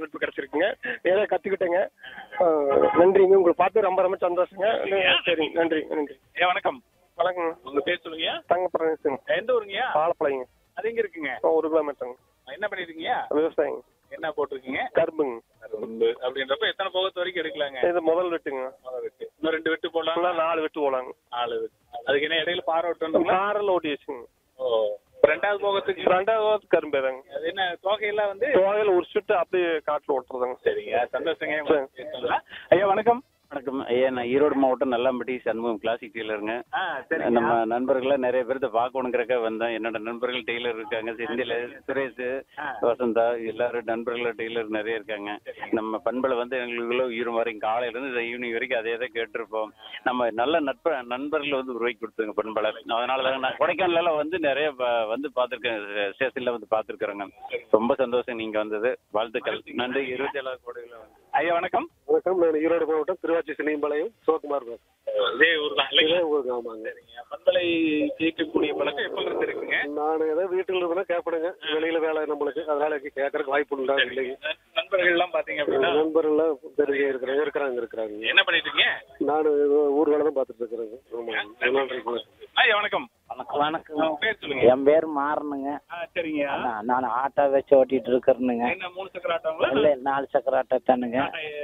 வாய்ப்பு கிடைச்சிருக்குங்க ஏதோ கத்துக்கிட்டேங்க அஹ், நன்றிங்க உங்களை பார்த்து ரொம்ப ரொம்ப சந்தோஷங்க சரிங்க நன்றி நன்றி ஐயா வணக்கம் வணக்கங்க உங்க பேர் சொல்லுங்க தங்க பிரதேசங்க எந்த ஊருங்கய்யா பாலப்பழைங்க அது எங்க இருக்குங்க ஒரு கிலோமீட்டருங்க என்ன பண்ணிருக்கீங்க விவசாயிங்க என்ன போட்டிருக்கீங்க கரும்புங்க கரும்பு அப்படின்றப்ப எத்தனை போகத்து வரைக்கும் எடுக்கலாங்க இது முதல் வெட்டுங்க முதல் வெட்டு இன்னும் ரெண்டு வெட்டு போடலாம் ஃபுல்லாக நாலு வெட்டு போலாங்க நாலு வெட்டு அதுக்கு என்ன இடையில பாறை விட்டுங்களா காரில் ஓட்டி வச்சுங்க ஓ இப்ப ரெண்டாவது போகத்துக்கு ரெண்டாவது கரும்பு தாங்க அது என்ன தொகையெல்லாம் வந்து தோகையில் உரிச்சுட்டு அப்படியே காட்டில் ஓட்டுறதுங்க சரிங்க சந்தோஷங்க உங்களுக்கு பேசணும்ல. ஐயா வணக்கம் வணக்கம் ஐயா நான் ஈரோடு மாவட்டம் நல்லாம்பட்டி சண்முகம் கிளாசிக் டெய்லருங்க ஆ சரிங்க நம்ம நண்பர்கள நிறைய பேர்த்த பார்க்கணுங்கிறக்க வந்தேன் என்னோட நண்பர்கள் டெய்லர் இருக்காங்க செந்தில் சுரேஷ் ஆ. வசந்தா எல்லாரும் நண்பர்கள் டெய்லர் நிறைய இருக்காங்க நம்ம பண்பலை வந்து எங்களுக்குள்ள உயிர் வரைக்கும் காலையில இருந்து ஈவினிங் வரைக்கும் அதே தான் கேட்டிருப்போம் நம்ம நல்ல நட்ப நண்பர்கள் வந்து உருவாக்கி கொடுத்துங்க பண்பலை அதனால தான் நான் கொடைக்கானல வந்து நிறைய ப- வந்து பார்த்துருக்கேன் ஸ்டேஷன்ல வந்து பார்த்துருக்குறேங்க ரொம்ப சந்தோஷம் நீங்க வந்தது வாழ்த்துக்கள் நன்றி இருபத்தி ஏழாவது கோடையில் வந்து ஐயா வணக்கம் வணக்கம் நான் ஈரோடு மாவட்டம் திருவாச்சி சினிம்பாளையம் சிவகுமார் பேசுறேன். இதே ஊர் தான் இல்லைங்களா இதே ஊருக்கு ஆமாங்க சரிங்க பண்பலை கேட்கக்கூடிய பழக்கம் எப்ப இருந்து இருக்குங்க நான் ஏதோ வீட்டில் இருந்தா கேட்பேனுங்க வெளியில வேலை நம்மளுக்கு அதனால கேட்கறதுக்கு வாய்ப்பு உண்டா இல்லைங்க நண்பர்கள் எல்லாம் பாத்தீங்க அப்படின்னா நண்பர்கள்லாம் தெரிஞ்ச இருக்கிறாங்க இருக்கிறாங்க இருக்கிறாங்க என்ன பண்ணிட்டு இருக்கீங்க நான் ஊர் வேலை தான் பார்த்துட்டு இருக்கிறேங்க ஆமாங்க நன்றிங்க ஐயா வணக்கம் வணக்கம் வணக்கம் உங்க பேர் சொல்லுங்க என் பேர் மாறனுங்க ஆ, சரிங்க நான் நான் ஆட்டோ வச்சு ஓட்டிட்டு இருக்கிறேனுங்க என்ன மூணு சக்கர ஆட்டோங்களா இல்ல நாலு சக்கர ஆட்டோ தானுங்க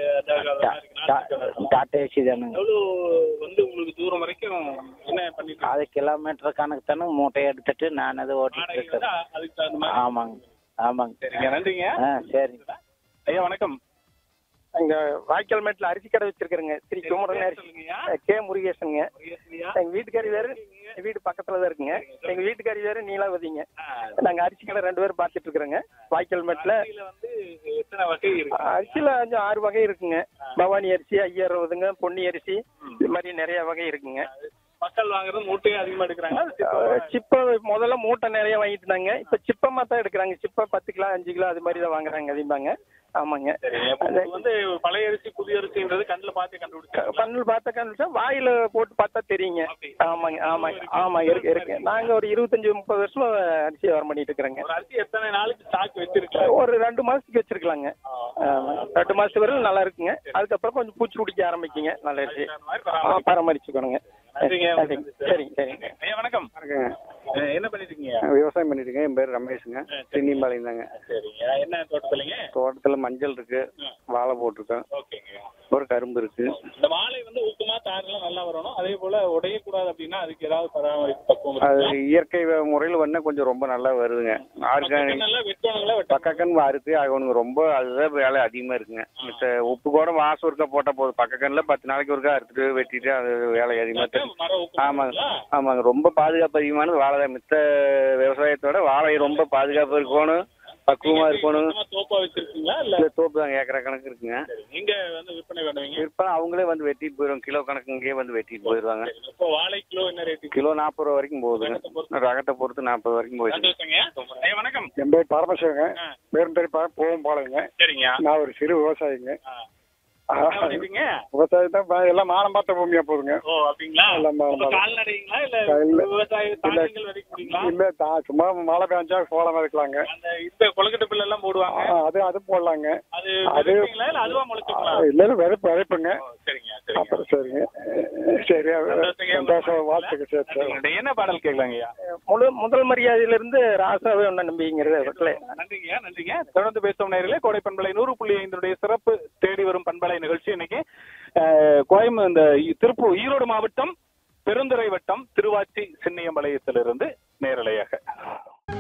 டாட்டா ஏசி தானுங்க எவ்வளவு வந்து உங்களுக்கு தூரம் வரைக்கும் என்ன பண்ணிட்டு அது கிலோமீட்டர் கணக்கு தானே மூட்டையை எடுத்துட்டு நான் அதை ஓட்டிட்டு வாடகை இருக்கிறேன் வந்து அதுக்கு தகுந்த மாதிரி ஆமாங்க ஆமாங்க சரிங்க நன்றிங்க ஆ சரிங்க ஐயா வணக்கம் இங்க வாய்க்கால் மேட்டில் அரிசி கடை வச்சிருக்கிறேங்க ஸ்ரீ குமரன் அரிசி சொல்லுங்கய்யா. கே முருகேசனுங்க முருகேசனையா? எங்க வீட்டுக்காரி வேறு வீடு பக்கத்துல தான் இருக்குங்க எங்க வீட்டுக்காரி வேறு நீலாவதிங்க ஆ, நாங்க அரிசி கடை ரெண்டு பேரும் பார்த்துட்டு இருக்கிறோங்க வாய்க்கால் மேட்டில் அரிசியில வந்து எத்தனை வகை இருக்கு அரிசியில அஞ்சு ஆறு வகை இருக்குங்க பவானி அரிசி ஐயா அறுபதுங்க பொன்னி அரிசி இது மாதிரி நிறைய வகை இருக்குங்க மக்கள் வாங்குறது மூட்டையும் அதிகமா எடுக்கிறாங்க அது சிப்பம் அஹ் சிப்ப முதல்ல மூட்டை நிறைய வாங்கிட்டு இருந்தாங்க இப்ப சிப்பமா தான் எடுக்கிறாங்க சிப்ப பத்து கிலோ அஞ்சு கிலோ அது மாதிரி தான் வாங்குறாங்க அதிகமாங்க ஆமாங்க சரிங்க அப்ப உங்களுக்கு வந்து பழைய அரிசி புதிய அரிசின்றது கண்ணுல பார்த்து கண்டுபிடிச்சாங்க பன்னல் பார்த்தா கண்டுச்சா வாயில போட்டு பார்த்தா தெரியுங்க ஆமாங்க ஆமாங்க ஆமா இருக்கு இருக்கு நாங்க ஒரு இருபத்தஞ்சு முப்பது வருஷமா அரிசி வியாபாரம் பண்ணிட்டு இருக்கிறோங்க ஒரு அரிசி எத்தனை நாளைக்கு ஸ்டாக் வச்சிருக்கலாம் ஒரு ரெண்டு மாசத்துக்கு வச்சிருக்கலாங்க ஆமா. ரெண்டு மாசத்து வரையும் நல்லா இருக்குங்க அதுக்கப்புறம் கொஞ்சம் பூச்சி பிடிக்க ஆரம்பிக்குங்க நல்ல அரிசி அந்த மாதிரி ஆ, பராமரிப்பு. பராமரிச்சுக்கணுங்க நன்றிங்க. சரிங்க சரிங்க சரிங்க ஐயா வணக்கம் அஹ், என்ன பண்ணிட்டு இருக்கீங்க விவசாயம் பண்ணிட்டு இருக்கேன் என் பேர் ரமேஷுங்க சின்னிம்பாளையம் தாங்க சரிங்க என்ன தோட்டத்துலங்க தோட்டத்தில் மஞ்சள் இருக்கு வாழை போட்டிருக்கேன் ஓகேங்க ஒரு கரும்பு இருக்கு இந்த வாழை வந்து ஊக்கமா தாரெல்லாம் நல்லா வரணும் அதே போல உடையக்கூடாது அப்படின்னா அதுக்கு ஏதாவது பராமரிப்பு பக்குவம் அது இருக்குங்களா? இயற்கை முறையில் பண்ண கொஞ்சம் ரொம்ப நல்லா வருதுங்க ஆர்கானிக் நல்லா வெட்டணுங்களா வெட்ட பக்கக்கன் அறுத்து ஆகணுங்க ரொம்ப அதுதான் வேலை அதிகமாக இருக்குங்க மித்த உப்பு கூட மாசம் ஒருக்கா போட்டால் போதும் பக்கக்கனில் பத்து நாளைக்கு ஒருக்கா அறுத்துட்டு வெட்டிட்டு அது வேலை அதிகமாக தெரியும் மரம் ஊக்கம் ஆமாங்க ஆமாங்க ரொம்ப பாதுகாப்பு அதிகமானது வாழை தான் மித்த விவசாயத்தோட வாழை ரொம்ப பாதுகாப்பு இருக்கணும் பக்குவமாக இருக்கணும் சுத்தமா தோப்பா வச்சிருக்கீங்களா இல்ல இல்லை தோப்பு தாங்க ஏக்கரா கணக்கு இருக்குங்க நீங்க வந்து விற்பனை பண்ணுவீங்க விற்பனை அவங்களே வந்து வெட்டிட்டு போயிடுவாங்க கிலோ கணக்கு இங்கேயே வந்து வெட்டிட்டு போயிடுவாங்க இப்போ வாழை கிலோ என்ன ரேட்டு கிலோ நாற்பது ரூபா வரைக்கும் போகுதுங்க ரகத்தை பொறுத்து நாற்பது வரைக்கும் போயிடுது சந்தோஷங்க ஐயா வணக்கம் என் பேர் பரமசிவங்க ஆ. பேரும் தெரி போகும் பாளையங்க சரிங்க நான் ஒரு சிறு விவசாயிங்க ஆ. என்ன பண்ணிட்டீங்க விவசாயம் தான் ப- எல்லாம் மானம் பார்த்த பூமியா போதுங்க ஓ அப்படிங்களா எல்லாம் மா- அப்ப மா- கால்நடைங்களா இல்ல இல்ல. விவசாய தானியங்கள் விதைக்கிறீங்களா இல்ல தான் சும்மா மழை பெஞ்சா சோளம் விதைக்கலாங்க அந்த இந்த கொழுக்கட்டை பிள்ளை எல்லாம் போடுவாங்க ஆ, அது அது போடலாங்க அது அது- விதைப்பீங்களா இல்ல அதுவா முளைச்சுங்களா இல்ல இல்ல விதைப்பு விதைப்புங்க ஓ, சரிங்க சரிங்க அப்புறம் சரிங்க சரி சந்தோஷங்க. சந்தோஷம் வாழ்த்துக்கு சரி சரி நன்றிங்க. என்ன பாடல் கேட்கலாங்கய்யா முழு முதல் மரியாதையிலிருந்து ராசாவே ஒன்ன நம்பிங்கிறது வீட்டுல நன்றிங்க நன்றிங்க தொடர்ந்து பேசும் நேரிலே கோடை பண்பலை நூறு புள்ளி ஐந்தினுடைய சிறப்பு தேடி வரும் பண்பலை நிகழ்ச்சி இன்னைக்கு அஹ், கோயம்பு இந்த இ- திருப்பூர் ஈரோடு மாவட்டம் பெருந்துறை வட்டம் திருவாச்சி சின்னியம்பாளையத்திலிருந்து